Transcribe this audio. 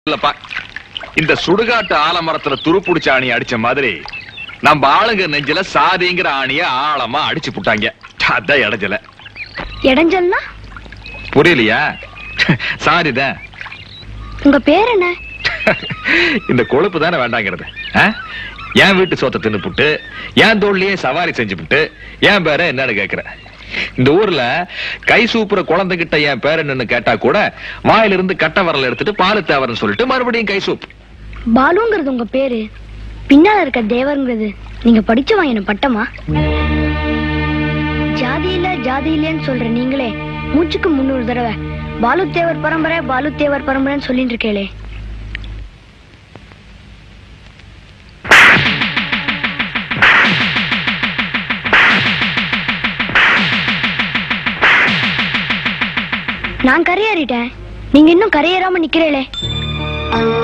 இல்லப்பா இந்த சுடுகாட்டு ஆலமரத்துல துருப்புடிச்ச ஆணி அடிச்ச மாதிரி நம்ம ஆளுங்க நெஞ்சில சாதிங்கிற ஆணிய ஆழமா அடிச்சு புட்டாங்க அதான் இடைஞ்சல இடைஞ்சல்னா புரியலையா சாரிதான் உங்க பேர் என்ன இந்த கொழுப்பு தானே வேண்டாங்கிறது ஆ? என் வீட்டு சோத்தை தின்னு புட்டு என் தோல்லையே சவாரி செஞ்சு புட்டு என் பேரை என்னன்னு கேக்குற இந்த ஊர்ல கை சூப்புற குழந்தைகிட்ட என் பேர் என்னன்னு கேட்டா கூட வாயிலிருந்து கட்ட வரல எடுத்துட்டு பாலு தேவர்னு சொல்லிட்டு மறுபடியும் கை சூப் பாலுங்கிறது உங்க பேரு பின்னால இருக்க தேவருங்கிறது நீங்க படிச்சு வாங்கின பட்டமா ஜாதி இல்ல ஜாதி இல்லன்னு சொல்ற நீங்களே மூச்சுக்கு முன்னூறு தடவை பாலு தேவர் பரம்பரை பாலு தேவர் பரம்பரைன்னு சொல்லிட்டு இருக்கேளே நான் கரையேறிட்டேன் நீங்க இன்னும் கரையேறாம நிக்கிறீங்களே